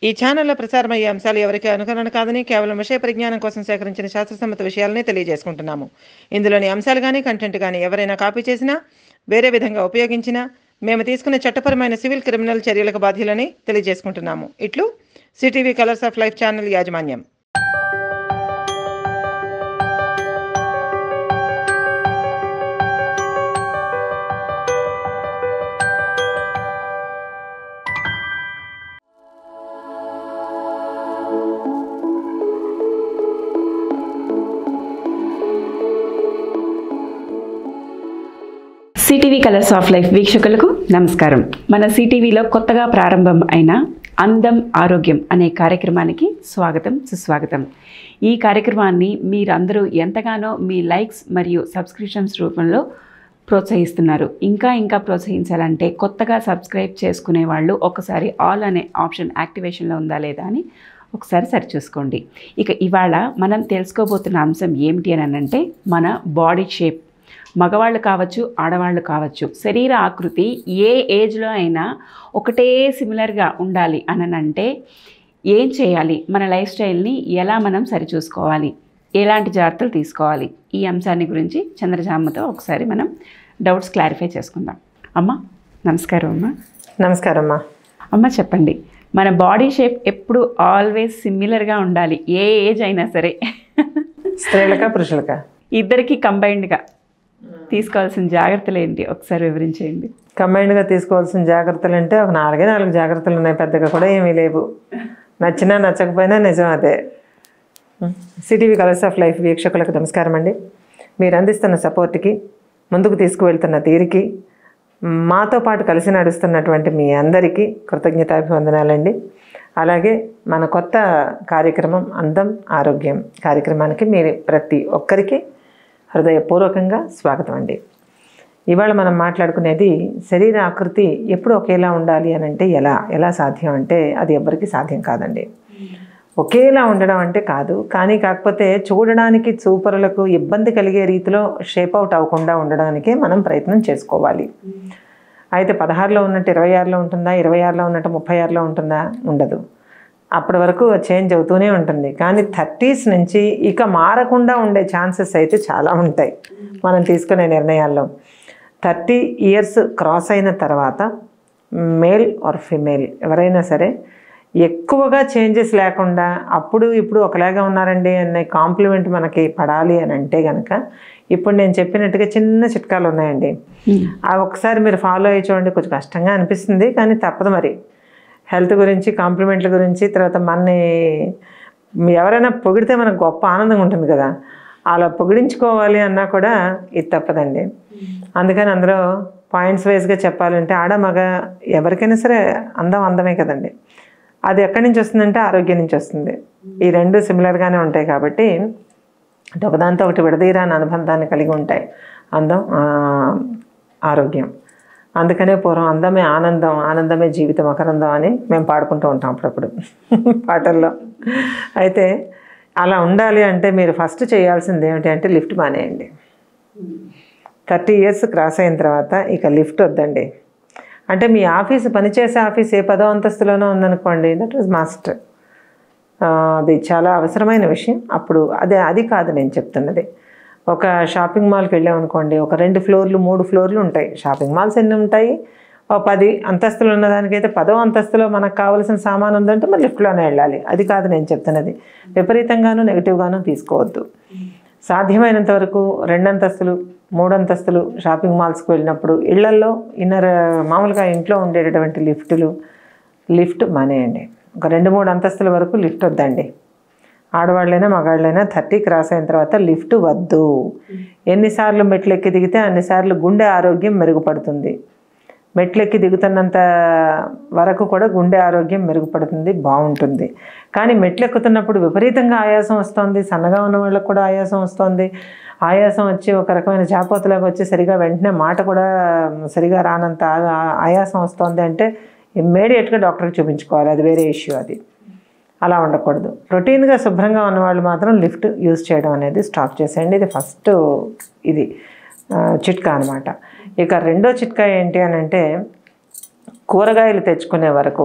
ఈ ఛానల్లో ప్రసారమయ్యే అంశాలు ఎవరికి అనుకరణ కాదని కేవలం విషయ పరిజ్ఞానం కోసం సేకరించిన శాస్త్రసమ్మత విషయాలనే తెలియజేసుకుంటున్నాము ఇందులోని అంశాలు కానీ కంటెంట్ కానీ ఎవరైనా కాపీ చేసినా వేరే విధంగా ఉపయోగించినా మేము తీసుకునే చట్టపరమైన సివిల్ క్రిమినల్ చర్యలకు బాధ్యులని తెలియజేసుకుంటున్నాము ఇట్లు CTV colours of life channel యాజమాన్యం సిటీవీ కలర్స్ ఆఫ్ లైఫ్ వీక్షకులకు నమస్కారం మన సిటీవీలో కొత్తగా ప్రారంభం అయిన అందం ఆరోగ్యం అనే కార్యక్రమానికి స్వాగతం సుస్వాగతం ఈ కార్యక్రమాన్ని మీరందరూ ఎంతగానో మీ లైక్స్ మరియు సబ్స్క్రిప్షన్స్ రూపంలో ప్రోత్సహిస్తున్నారు ఇంకా ఇంకా ప్రోత్సహించాలంటే కొత్తగా సబ్స్క్రైబ్ చేసుకునే వాళ్ళు ఒకసారి ఆల్ అనే ఆప్షన్ యాక్టివేషన్లో ఉందా లేదా అని ఒకసారి సరి చూసుకోండి ఇక ఇవాళ మనం తెలుసుకోబోతున్న అంశం ఏమిటి అని అంటే మన బాడీ షేప్ మగవాళ్ళు కావచ్చు ఆడవాళ్ళు కావచ్చు శరీర ఆకృతి ఏ ఏజ్లో అయినా ఒకటే సిమిలర్గా ఉండాలి అని అంటే ఏం చేయాలి మన లైఫ్ స్టైల్ని ఎలా మనం సరిచూసుకోవాలి ఎలాంటి జాగ్రత్తలు తీసుకోవాలి ఈ అంశాన్ని గురించి చంద్రజామ్మతో ఒకసారి మనం డౌట్స్ క్లారిఫై చేసుకుందాం అమ్మ నమస్కారం అమ్మ నమస్కారం అమ్మా అమ్మ చెప్పండి మన బాడీ షేప్ ఎప్పుడు ఆల్వేస్ సిమిలర్గా ఉండాలి ఏ ఏజ్ అయినా సరే స్త్రీలక పురుషులక ఇద్దరికి కంబైన్డ్గా తీసుకోవాల్సిన జాగ్రత్తలు ఏంటి ఒకసారి వివరించేయండి కంబైన్డ్గా తీసుకోవాల్సిన జాగ్రత్తలు అంటే ఒక నాలుగే నాలుగు జాగ్రత్తలు ఉన్నాయి పెద్దగా కూడా ఏమీ లేవు నచ్చినా నచ్చకపోయినా నిజం అదే సిటీవీ కలర్స్ ఆఫ్ లైఫ్ వీక్షకులకు నమస్కారం అండి మీరు అందిస్తున్న సపోర్ట్కి ముందుకు తీసుకువెళ్తున్న తీరికి మాతో పాటు కలిసి నడుస్తున్నటువంటి మీ అందరికీ కృతజ్ఞతాభివందనాలండి అలాగే మన కొత్త కార్యక్రమం అందం ఆరోగ్యం కార్యక్రమానికి మీరు ప్రతి ఒక్కరికి హృదయపూర్వకంగా స్వాగతం అండి ఇవాళ మనం మాట్లాడుకునేది శరీర ఆకృతి ఎప్పుడు ఒకేలా ఉండాలి అని అంటే ఎలా ఎలా సాధ్యం అంటే అది ఎవ్వరికి సాధ్యం కాదండి ఒకేలా ఉండడం అంటే కాదు కానీ కాకపోతే చూడడానికి చూపరులకు ఇబ్బంది కలిగే రీతిలో షేప్ అవుట్ అవ్వకుండా ఉండడానికే మనం ప్రయత్నం చేసుకోవాలి అయితే పదహారులో ఉన్నట్టు ఇరవై ఆరులో ఉంటుందా ఇరవై ఆరులో ఉన్నట్టు ముప్పై ఆరులో ఉంటుందా ఉండదు అప్పటి వరకు చేంజ్ అవుతూనే ఉంటుంది కానీ థర్టీస్ నుంచి ఇక మారకుండా ఉండే ఛాన్సెస్ అయితే చాలా ఉంటాయి మనం తీసుకునే నిర్ణయాల్లో థర్టీ ఇయర్స్ క్రాస్ అయిన తర్వాత మేల్ ఆర్ ఫిమేల్ ఎవరైనా సరే ఎక్కువగా చేంజెస్ లేకుండా అప్పుడు ఇప్పుడు ఒకలాగా ఉన్నారండి అనే కాంప్లిమెంట్ మనకి పడాలి అని అంటే కనుక ఇప్పుడు నేను చెప్పినట్టుగా చిన్న చిట్కాలు ఉన్నాయండి ఆ ఒకసారి మీరు ఫాలో అయ్యి చూడండి కొంచెం కష్టంగా అనిపిస్తుంది కానీ తప్పదు మరి హెల్త్ గురించి కాంప్లిమెంట్ల గురించి తర్వాత మనని ఎవరైనా పొగిడితే మనకు గొప్ప ఆనందంగా ఉంటుంది కదా అలా పొగిడించుకోవాలి అన్నా కూడా ఇది తప్పదండి అందుకని అందులో పాయింట్స్ వైజ్గా చెప్పాలంటే ఆడ మగ ఎవరికైనా సరే అందం అందమే కదండి అది ఎక్కడి నుంచి వస్తుందంటే ఆరోగ్యం నుంచి వస్తుంది ఈ రెండు సిమిలర్గానే ఉంటాయి కాబట్టి అంటే ఒకదాంతో ఒకటి విడదీరాని అనుబంధాన్ని కలిగి ఉంటాయి అందం ఆ, ఆరోగ్యం అందుకనే పూర్వం అందమే ఆనందం ఆనందమే జీవితం అకరందం అని మేము పాడుకుంటూ ఉంటాం అప్పుడప్పుడు పాటల్లో అయితే అలా ఉండాలి అంటే మీరు ఫస్ట్ చేయాల్సింది ఏమిటి అంటే లిఫ్ట్ మానేయండి థర్టీ ఇయర్స్ క్రాస్ అయిన తర్వాత ఇక లిఫ్ట్ వద్దండి అంటే మీ ఆఫీస్ పనిచేసే ఆఫీస్ ఏ పదో అంతస్తులోనో ఉందనుకోండి దట్ వాజ్ మాస్ట్ అది చాలా అవసరమైన విషయం అప్పుడు అదే అది కాదు నేను చెప్తున్నది ఒక షాపింగ్ మాల్కి వెళ్ళామనుకోండి ఒక రెండు ఫ్లోర్లు మూడు ఫ్లోర్లు ఉంటాయి షాపింగ్ మాల్స్ ఎన్ని ఉంటాయి ఓ పది అంతస్తులు ఉన్నదానికైతే పదో అంతస్తులో మనకు కావాల్సిన సామాన్ ఉందంటే మరి లిఫ్ట్లోనే వెళ్ళాలి అది కాదు నేను చెప్తున్నది విపరీతంగాను నెగిటివ్గాను తీసుకోవద్దు సాధ్యమైనంత వరకు రెండంతస్తులు మూడంతస్తులు షాపింగ్ మాల్స్కి వెళ్ళినప్పుడు ఇళ్లల్లో ఇన్నర్ మామూలుగా ఇంట్లో ఉండేటటువంటి లిఫ్టులు లిఫ్ట్ మానేయండి ఒక రెండు మూడు అంతస్తుల వరకు లిఫ్ట్ వద్దండి ఆడవాళ్ళైనా మగాళ్ళైనా థర్టీ క్రాస్ అయిన తర్వాత లిఫ్ట్ వద్దు ఎన్నిసార్లు మెట్లు ఎక్కి దిగితే అన్నిసార్లు గుండె ఆరోగ్యం మెరుగుపడుతుంది మెట్లెక్కి దిగుతున్నంత వరకు కూడా గుండె ఆరోగ్యం మెరుగుపడుతుంది బాగుంటుంది కానీ మెట్లు ఎక్కుతున్నప్పుడు విపరీతంగా ఆయాసం వస్తుంది సన్నగా ఉన్న వాళ్ళకు కూడా ఆయాసం వస్తుంది ఆయాసం వచ్చి ఒక రకమైన జాపోతలాగా వచ్చి సరిగా వెంటనే మాట కూడా సరిగా రానంత ఆ- ఆయాసం వస్తుంది అంటే ఇమ్మీడియట్గా డాక్టర్కి చూపించుకోవాలి అది వేరే ఇష్యూ అది అలా ఉండకూడదు రొటీన్గా శుభ్రంగా ఉన్నవాళ్ళు మాత్రం లిఫ్ట్ యూజ్ చేయడం అనేది స్టాప్ చేసేయండి ఇది ఫస్ట్ ఇది ఆ, చిట్కా అనమాట ఇక రెండో చిట్కా ఏంటి అని అంటే కూరగాయలు తెచ్చుకునే వరకు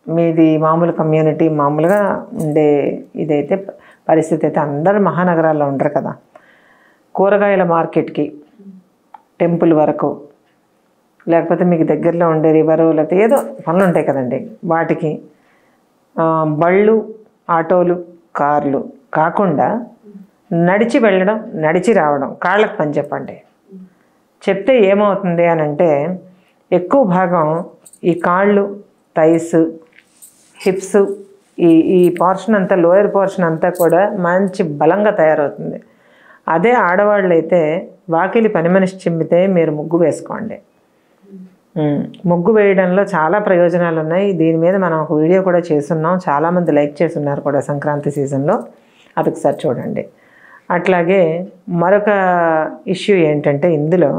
మీది మామూలు కమ్యూనిటీ మామూలుగా ఉండే ఇదైతే పరిస్థితి అయితే అందరు మహానగరాల్లో ఉండరు కదా కూరగాయల మార్కెట్కి టెంపుల్ వరకు లేకపోతే మీకు దగ్గరలో ఉండే రివరు లేకపోతే ఏదో పనులు ఉంటాయి కదండి వాటికి ఆ, బళ్ళు ఆటోలు కార్లు కాకుండా నడిచి వెళ్ళడం నడిచి రావడం కాళ్ళకు పని చెప్పండి చెప్తే ఏమవుతుంది అని అంటే ఎక్కువ భాగం ఈ కాళ్ళు థైస్ హిప్స్ ఈ ఈ పోర్షన్ అంతా లోయర్ పోర్షన్ అంతా కూడా మంచి బలంగా తయారవుతుంది అదే ఆడవాళ్ళు అయితే వాకిలి పని మనిషి చిమ్మితే మీరు ముగ్గు వేసుకోండి ఉమ్, ముగ్గు వేయడంలో చాలా ప్రయోజనాలు ఉన్నాయి దీని మీద మనం ఒక వీడియో కూడా చేస్తున్నాం చాలామంది లైక్ చేస్తున్నారు కూడా సంక్రాంతి సీజన్లో అది ఒకసారి చూడండి అట్లాగే మరొక ఇష్యూ ఏంటంటే ఇందులో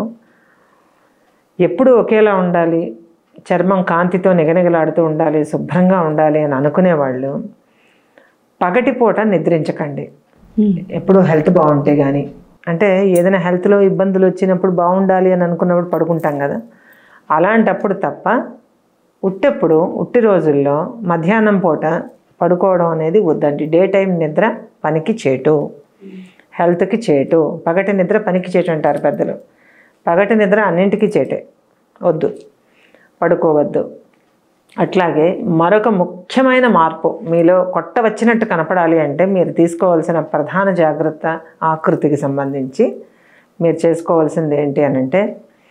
ఎప్పుడు ఒకేలా ఉండాలి చర్మం కాంతితో నిగనిగలాడుతూ ఉండాలి శుభ్రంగా ఉండాలి అని అనుకునేవాళ్ళు పగటిపూట నిద్రించకండి ఎప్పుడు హెల్త్ బాగుంటే కానీ అంటే ఏదైనా హెల్త్లో ఇబ్బందులు వచ్చినప్పుడు బాగుండాలి అని అనుకున్నప్పుడు పడుకుంటాం కదా అలాంటప్పుడు తప్ప ఉట్టెప్పుడు ఉట్టి రోజుల్లో మధ్యాహ్నం పూట పడుకోవడం అనేది వద్దండి డే టైం నిద్ర పనికి చేటు హెల్త్కి చేటు పగటి నిద్ర పనికి చేటు అంటారు పెద్దలు పగటి నిద్ర అన్నింటికి చేటే వద్దు పడుకోవద్దు అట్లాగే మరొక ముఖ్యమైన మార్పు మీలో కొత్త వచ్చినట్టు కనపడాలి అంటే మీరు తీసుకోవాల్సిన ప్రధాన జాగ్రత్త ఆకృతికి సంబంధించి మీరు చేసుకోవాల్సింది ఏంటి అని అంటే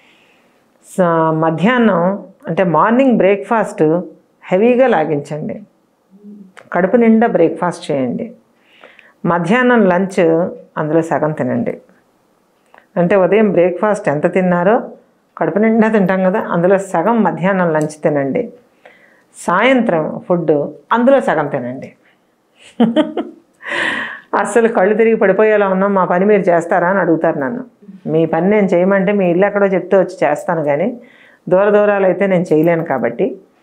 స- మధ్యాహ్నం అంటే మార్నింగ్ బ్రేక్ఫాస్ట్ హెవీగా లాగించండి కడుపు నిండా బ్రేక్ఫాస్ట్ చేయండి మధ్యాహ్నం లంచ్ అందులో సగం తినండి అంటే ఉదయం బ్రేక్ఫాస్ట్ ఎంత తిన్నారో కడుపు నిండా తింటాం కదా అందులో సగం మధ్యాహ్నం లంచ్ తినండి సాయంత్రం ఫుడ్ అందులో సగం తినండి అస్సలు కళ్ళు తిరిగి పడిపోయేలా ఉన్నాం మా పని మీరు చేస్తారా అని అడుగుతారు నన్ను మీ పని నేను చేయమంటే మీ ఇల్లు ఎక్కడో చెప్తే వచ్చి చేస్తాను కానీ దూర దూరాలు అయితే నేను చేయలేను కాబట్టి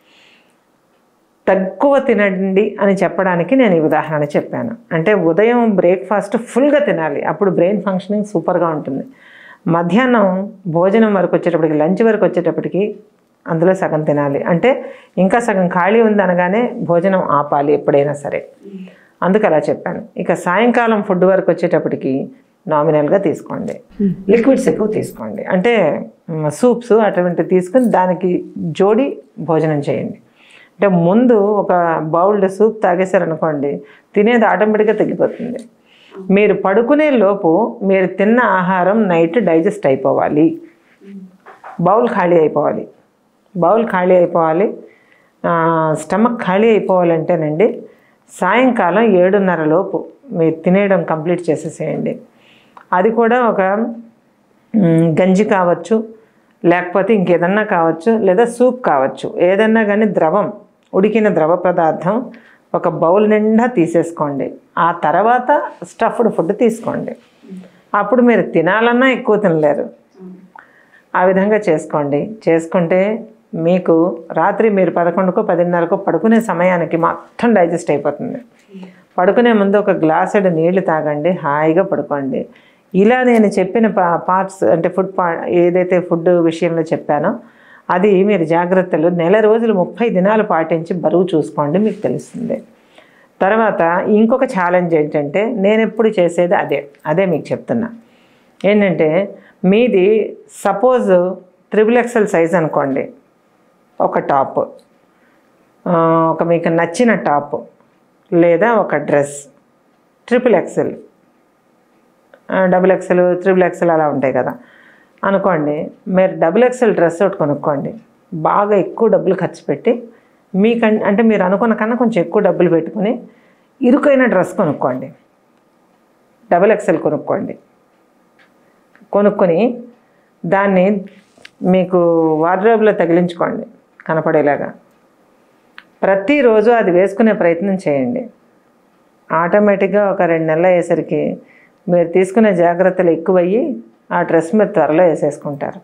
తక్కువ తినండి అని చెప్పడానికి నేను ఈ ఉదాహరణ చెప్పాను అంటే ఉదయం బ్రేక్ఫాస్ట్ ఫుల్గా తినాలి అప్పుడు బ్రెయిన్ ఫంక్షనింగ్ సూపర్గా ఉంటుంది మధ్యాహ్నం భోజనం వరకు వచ్చేటప్పటికి లంచ్ వరకు వచ్చేటప్పటికి అందులో సగం తినాలి అంటే ఇంకా సగం ఖాళీ ఉంది అనగానే భోజనం ఆపాలి ఎప్పుడైనా సరే అందుకు అలా చెప్పాను ఇక సాయంకాలం ఫుడ్ వరకు వచ్చేటప్పటికి నామినల్గా తీసుకోండి లిక్విడ్స్ ఎక్కువ తీసుకోండి అంటే సూప్స్ అటువంటివి తీసుకుని దానికి జోడి భోజనం చేయండి అంటే ముందు ఒక బౌల్డ్ సూప్ తాగేశారనుకోండి తినేది ఆటోమేటిక్గా తగ్గిపోతుంది మీరు పడుకునే లోపు మీరు తిన్న ఆహారం నైట్ డైజెస్ట్ అయిపోవాలి బౌల్ ఖాళీ అయిపోవాలి బౌల్ ఖాళీ అయిపోవాలి ఆ, స్టమక్ ఖాళీ అయిపోవాలంటేనండి సాయంకాలం ఏడున్నర లోపు మీరు తినేయడం కంప్లీట్ చేసేసేయండి అది కూడా ఒక మ్, గంజి కావచ్చు లేకపోతే ఇంకేదన్నా కావచ్చు లేదా సూప్ కావచ్చు ఏదన్నా కానీ ద్రవం ఉడికిన ద్రవ పదార్థం ఒక బౌల్ నిండా తీసేసుకోండి ఆ తర్వాత స్టఫ్డ్ ఫుడ్ తీసుకోండి అప్పుడు మీరు తినాలన్నా ఎక్కువ తినలేరు ఆ విధంగా చేసుకోండి చేసుకుంటే మీకు రాత్రి మీరు పదకొండుకో పదిన్నరకో పడుకునే సమయానికి మొత్తం డైజెస్ట్ అయిపోతుంది పడుకునే ముందు ఒక గ్లాసెడ్ నీళ్లు తాగండి హాయిగా పడుకోండి ఇలా నేను చెప్పిన పా పార్ట్స్ అంటే ఫుడ్ పా ఏదైతే ఫుడ్ విషయంలో చెప్పానో అది మీరు జాగ్రత్తలు నెల రోజులు ముప్పై దినాలు పాటించి బరువు చూసుకోండి మీకు తెలుస్తుంది తర్వాత ఇంకొక ఛాలెంజ్ ఏంటంటే నేను ఎప్పుడు చేసేది అదే అదే మీకు చెప్తున్నా ఏంటంటే మీది సపోజ్ త్రిబుల్ ఎక్సెల్ సైజ్ అనుకోండి ఒక టాప్ ఆ, ఒక మీకు నచ్చిన టాప్ లేదా ఒక dress triple XL double XL triple XL అలా ఉంటాయి కదా అనుకోండి మీరు డబుల్ ఎక్సెల్ డ్రెస్ ఒకటి కొనుక్కోండి బాగా ఎక్కువ డబ్బులు ఖర్చు పెట్టి మీకం అంటే మీరు అనుకున్న కన్నా కొంచెం ఎక్కువ డబ్బులు పెట్టుకుని ఇరుకైన డ్రెస్ కొనుక్కోండి డబుల్ ఎక్సెల్ కొనుక్కోండి కొనుక్కొని దాన్ని మీకు వార్డ్రోబ్లో తగిలించుకోండి కనపడేలాగా ప్రతిరోజు అది వేసుకునే ప్రయత్నం చేయండి ఆటోమేటిక్గా ఒక రెండు నెలలు అయ్యేసరికి మీరు తీసుకునే జాగ్రత్తలు ఎక్కువయ్యి ఆ డ్రెస్ మీరు త్వరలో వేసేసుకుంటారు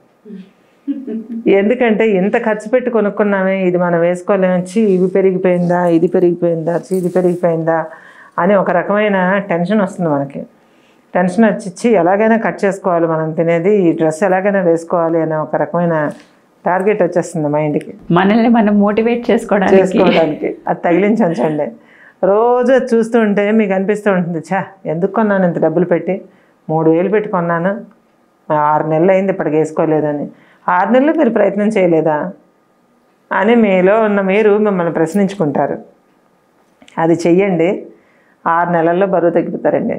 ఎందుకంటే ఇంత ఖర్చు పెట్టి కొనుక్కున్నామే ఇది మనం వేసుకోలేమొచ్చి ఇవి పెరిగిపోయిందా ఇది పెరిగిపోయిందా ఛీ, ఇది పెరిగిపోయిందా అని ఒక రకమైన టెన్షన్ వస్తుంది మనకి టెన్షన్ వచ్చి ఎలాగైనా కట్ చేసుకోవాలి మనం తినేది ఈ డ్రెస్ ఎలాగైనా వేసుకోవాలి అనే ఒక రకమైన టార్గెట్ వచ్చేస్తుంది మైండ్కి మనల్ని మనం మోటివేట్ చేసుకోవడానికి చేసుకోవడానికి అది తగిలించి ఉంచండి రోజు అది చూస్తూ ఉంటే మీకు అనిపిస్తూ ఉంటుంది ఛా ఎందుకు కొన్నాను ఇంత డబ్బులు పెట్టి మూడు వేలు పెట్టి కొన్నాను ఆరు నెలలు అయింది ఇప్పటికి వేసుకోలేదని ఆరు నెలలు మీరు ప్రయత్నం చేయలేదా అని మీలో ఉన్న మీరు మిమ్మల్ని ప్రశ్నించుకుంటారు అది చెయ్యండి ఆరు నెలల్లో బరువు తగ్గిపోతారండి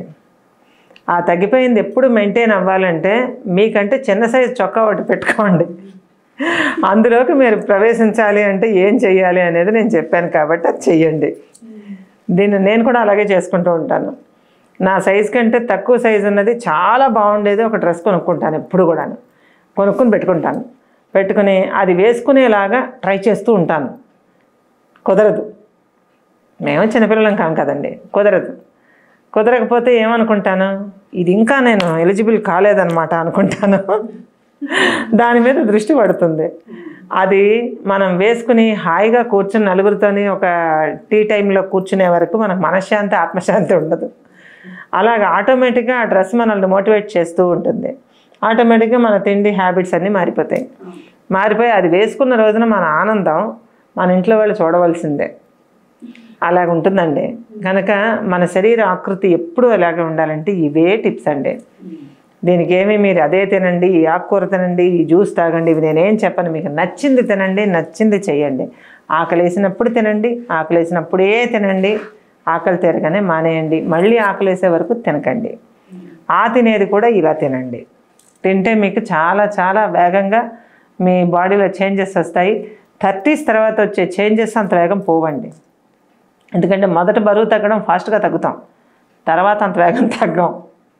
ఆ తగ్గిపోయింది ఎప్పుడు మెయింటైన్ అవ్వాలంటే మీకంటే చిన్న సైజు చొక్కా ఒకటి పెట్టుకోండి అందులోకి మీరు ప్రవేశించాలి అంటే ఏం చెయ్యాలి అనేది నేను చెప్పాను కాబట్టి అది చెయ్యండి దీన్ని నేను కూడా అలాగే చేసుకుంటూ ఉంటాను నా సైజ్ కంటే తక్కువ సైజు ఉన్నది చాలా బాగుండేది ఒక డ్రెస్ కొనుక్కుంటాను ఎప్పుడు కూడాను కొనుక్కుని పెట్టుకుంటాను పెట్టుకుని అది వేసుకునేలాగా ట్రై చేస్తూ ఉంటాను కుదరదు మేము చిన్నపిల్లలం కాం కదండి కుదరదు కుదరకపోతే ఏమనుకుంటాను ఇది ఇంకా నేను ఎలిజిబుల్ కాలేదన్నమాట అనుకుంటాను దాని మీద దృష్టి పడుతుంది అది మనం వేసుకుని హాయిగా కూర్చుని నలుగురితోని ఒక టీ టైంలో కూర్చునే వరకు మనకు మనశ్శాంతి ఆత్మశాంతి ఉండదు అలాగ ఆటోమేటిక్గా ఆ డ్రెస్ మనల్ని మోటివేట్ చేస్తూ ఉంటుంది ఆటోమేటిక్గా మన తిండి హ్యాబిట్స్ అన్నీ మారిపోతాయి మారిపోయి అది వేసుకున్న రోజున మన ఆనందం మన ఇంట్లో వాళ్ళు చూడవలసిందే అలాగ ఉంటుందండి కనుక మన శరీర ఆకృతి ఎప్పుడూ అలాగే ఉండాలంటే ఇవే టిప్స్ అండి దీనికి ఏమి మీరు అదే తినండి ఈ ఆకుకూర తినండి ఈ జ్యూస్ తాగండి ఇవి నేనేం చెప్పను మీకు నచ్చింది తినండి నచ్చింది చేయండి ఆకలి వేసినప్పుడు తినండి ఆకలి వేసినప్పుడే తినండి ఆకలి తీరగానే మానేయండి మళ్ళీ ఆకలి వేసే వరకు తినకండి ఆ తినేది కూడా ఇలా తినండి తింటే మీకు చాలా చాలా వేగంగా మీ బాడీలో చేంజెస్ వస్తాయి థర్టీస్ తర్వాత వచ్చే చేంజెస్ అంత వేగం పోవండి ఎందుకంటే మొదట బరువు తగ్గడం ఫాస్ట్గా తగ్గుతాం తర్వాత అంత వేగం తగ్గం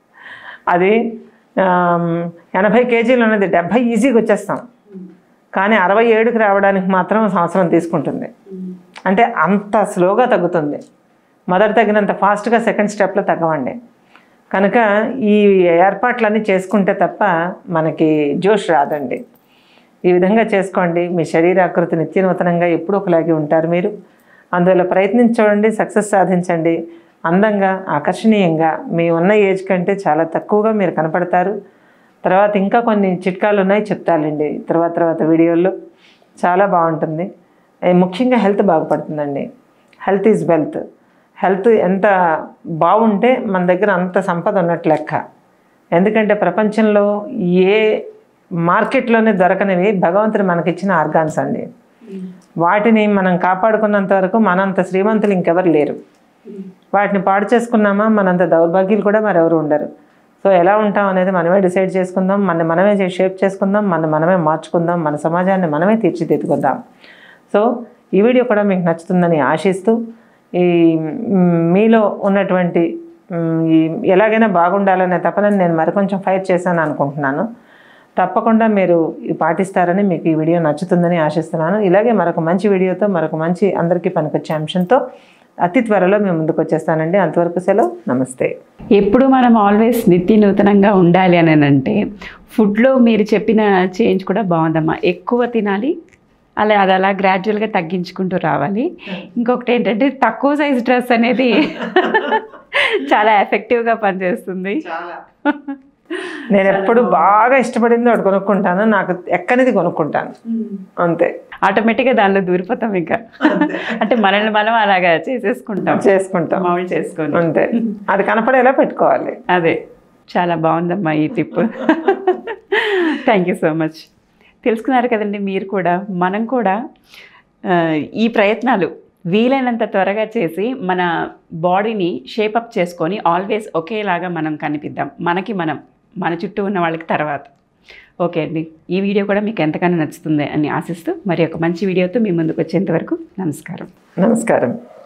అది ఆమ్, ఎనభై కేజీలు ఉన్నది డెబ్భై ఈజీగా వచ్చేస్తాం కానీ అరవై ఏడుకి రావడానికి మాత్రం సంవత్సరం తీసుకుంటుంది అంటే అంత స్లోగా తగ్గుతుంది మొదట తగ్గినంత ఫాస్ట్గా సెకండ్ స్టెప్లో తగ్గవండి కనుక ఈ ఏర్పాట్లన్నీ చేసుకుంటే తప్ప మనకి జోష్ రాదండి ఈ విధంగా చేసుకోండి మీ శరీరాకృతి నిత్యనూతనంగా ఎప్పుడు ఒకలాగే ఉంటారు మీరు అందువల్ల ప్రయత్నించండి సక్సెస్ సాధించండి అందంగా ఆకర్షణీయంగా మీ ఉన్న ఏజ్ కంటే చాలా తక్కువగా మీరు కనపడతారు తర్వాత ఇంకా కొన్ని చిట్కాలు ఉన్నాయి చెప్తాలండి తర్వాత తర్వాత వీడియోల్లో చాలా బాగుంటుంది ఏ, ముఖ్యంగా హెల్త్ బాగుపడుతుందండి హెల్త్ ఈజ్ వెల్త్ హెల్త్ ఎంత బాగుంటే మన దగ్గర అంత సంపద ఉన్నట్టు లెక్క ఎందుకంటే ప్రపంచంలో ఏ మార్కెట్లోనే దొరకనివి భగవంతుడు మనకిచ్చిన ఆర్గాన్స్ అండి వాటిని మనం కాపాడుకున్నంత వరకు మనంత శ్రీమంతులు ఇంకెవరు లేరు వాటిని పాడు చేసుకున్నామా మనంత దౌర్భాగ్యులు కూడా మరెవరు ఉండరు సో ఎలా ఉంటాం అనేది మనమే డిసైడ్ చేసుకుందాం మన మనమే షేప్ చేసుకుందాం మన మనమే మార్చుకుందాం మన సమాజాన్ని మనమే తీర్చిదిద్దుకుందాం సో ఈ వీడియో కూడా మీకు నచ్చుతుందని ఆశిస్తూ ఈ మ్, మీలో ఉన్నటువంటి మ్, ఈ ఎలాగైనా బాగుండాలనే తపనని నేను మరికొంచెం ఫైట్ చేశాను అనుకుంటున్నాను తప్పకుండా మీరు ఇది పాటిస్తారని మీకు ఈ వీడియో నచ్చుతుందని ఆశిస్తున్నాను ఇలాగే మరొక మంచి వీడియోతో మరొక మంచి అందరికీ పనికొచ్చే అంశంతో అతి త్వరలో మేము ముందుకు వచ్చేస్తానండి అంతవరకు సెలవు నమస్తే ఎప్పుడు మనం ఆల్వేస్ నిత్య నూతనంగా ఉండాలి అని అంటే ఫుడ్లో మీరు చెప్పిన చేంజ్ కూడా బాగుందమ్మా ఎక్కువ తినాలి అలా అది అలా గ్రాడ్యువల్గా తగ్గించుకుంటూ రావాలి ఇంకొకటి ఏంటంటే తక్కువ సైజ్ డ్రెస్ అనేది చాలా ఎఫెక్టివ్గా పనిచేస్తుంది నేను ఎప్పుడు బాగా ఇష్టపడింది ఒకటి కొనుక్కుంటాను నాకు ఎక్కనిది కొనుక్కుంటాను అంతే ఆటోమేటిక్గా దానిలో దూరిపోతాం ఇంకా అంటే మనల్ని మనం అలాగా చేసేసుకుంటాం చేసుకుంటాం మామూలు చేసుకొని అంతే అది కనపడేలా పెట్టుకోవాలి అదే చాలా బాగుందమ్మా ఈ tip thank you so much తెలుసుకున్నారు కదండి మీరు కూడా మనం కూడా ఆ, ఈ ప్రయత్నాలు వీలైనంత త్వరగా చేసి మన బాడీని షేపప్ చేసుకొని ఆల్వేస్ ఒకేలాగా మనం కనిపిద్దాం మనకి మనం మన చుట్టూ ఉన్న వాళ్ళకి తర్వాత ఓకే అండి ఈ వీడియో కూడా మీకు ఎంతగానో నచ్చుతుంది అని ఆశిస్తూ మరి ఒక మంచి వీడియోతో మీ ముందుకు వచ్చేంత వరకు నమస్కారం నమస్కారం